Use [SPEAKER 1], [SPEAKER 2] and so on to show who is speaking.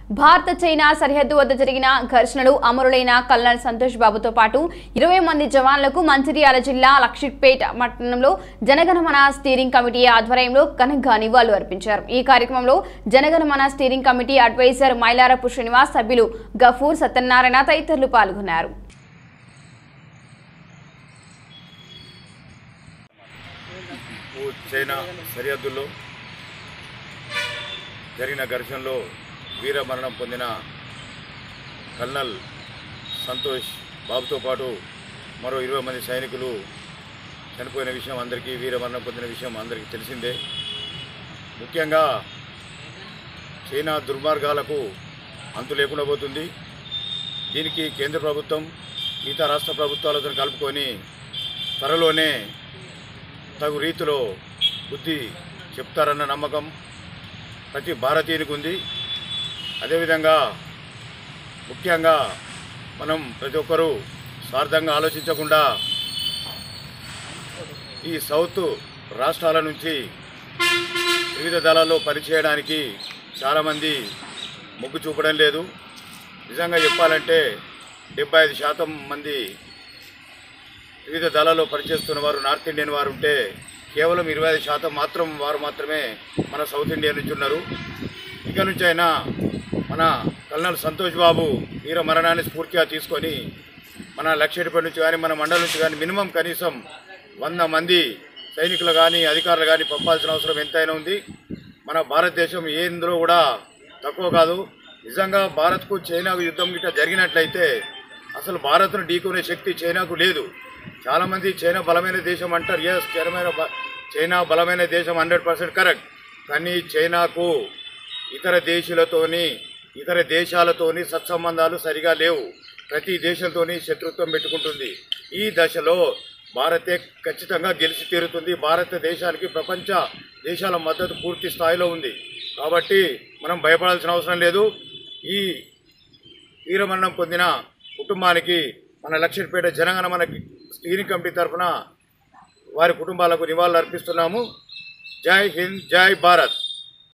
[SPEAKER 1] భారత చైనా సరిహద్దు వద్ద జరిగిన ఘర్షణలు అమరులైన కల్నల్ సంతోష్ బాబుతో పాటు ఇరవై మంది జవాన్లకు మంచిర్యాల జిల్లా లక్షిట్పేట పట్టణంలో జనగణమన స్టీరింగ్ కమిటీ ఆధ్వర్యంలో ఘనంగా నివాళులు అర్పించారు ఈ కార్యక్రమంలో Janaganamana steering committee adviser Mailarapu Srinivas సభ్యులు గఫూర్ సత్యనారాయణ తదితరులు పాల్గొన్నారు
[SPEAKER 2] ఓ చైనా సరిహద్దుల్లో జరిగిన ఘర్షణలో వీరమరణం పొందిన కల్నల్ సంతోష్ బాబుతో పాటు మరో ఇరవై మంది సైనికులు చనిపోయిన విషయం అందరికీ వీరమరణం పొందిన విషయం అందరికీ తెలిసిందే ముఖ్యంగా చైనా దుర్మార్గాలకు అంతు లేకుండా పోతుంది దీనికి కేంద్ర ప్రభుత్వం మిగతా రాష్ట్ర ప్రభుత్వాలతో కలుపుకొని త్వరలోనే తగు రీతిలో బుద్ధి చెప్తారన్న నమ్మకం ప్రతి భారతీయునికి ఉంది అదేవిధంగా ముఖ్యంగా మనం ప్రతి ఒక్కరూ స్వార్థంగా ఆలోచించకుండా ఈ సౌత్ రాష్ట్రాల నుంచి వివిధ దళాల్లో పనిచేయడానికి చాలామంది మొగ్గు చూపడం లేదు నిజంగా చెప్పాలంటే డెబ్బై ఐదు శాతం మంది వివిధ దళాల్లో పనిచేస్తున్న వారు నార్త్ ఇండియన్ వారు ఉంటే కేవలం ఇరవై ఐదు శాతం మాత్రం వారు మాత్రమే మన సౌత్ ఇండియా నుంచి ఉన్నారు ఇక నుంచి అయినా మన కల్నల్ సంతోష్ బాబు వీర మరణాన్ని స్ఫూర్తిగా తీసుకొని మన లక్షేటిపేట నుంచి కానీ మన మండలం నుంచి కానీ మినిమం కనీసం వంద మంది సైనికులు కానీ అధికారులు కానీ పంపాల్సిన అవసరం ఎంతైనా ఉంది మన భారతదేశం ఏందులో కూడా తక్కువ కాదు నిజంగా భారత్కు చైనాకు యుద్ధం గిట్ట జరిగినట్లయితే అసలు భారత్ను ఢీకొనే శక్తి చైనాకు లేదు చాలామంది చైనా బలమైన దేశం అంటారు ఎస్ చైనా బ- చైనా బలమైన దేశం హండ్రెడ్ పర్సెంట్ కరెక్ట్ కానీ చైనాకు ఇతర దేశాలతోని ఇతర దేశాలతోని సత్సంబంధాలు సరిగా లేవు ప్రతి దేశంతోని శత్రుత్వం పెట్టుకుంటుంది ఈ దశలో భారతే ఖచ్చితంగా గెలిచి తీరుతుంది భారతదేశానికి ప్రపంచ దేశాల మద్దతు పూర్తి స్థాయిలో ఉంది కాబట్టి మనం భయపడాల్సిన అవసరం లేదు ఈ వీరమరణం పొందిన కుటుంబానికి మన లక్ష్మీపేట జనగణమన స్టీరింగ్ కమిటీ తరఫున వారి కుటుంబాలకు నివాళులు అర్పిస్తున్నాము జై హింద్ జై భారత్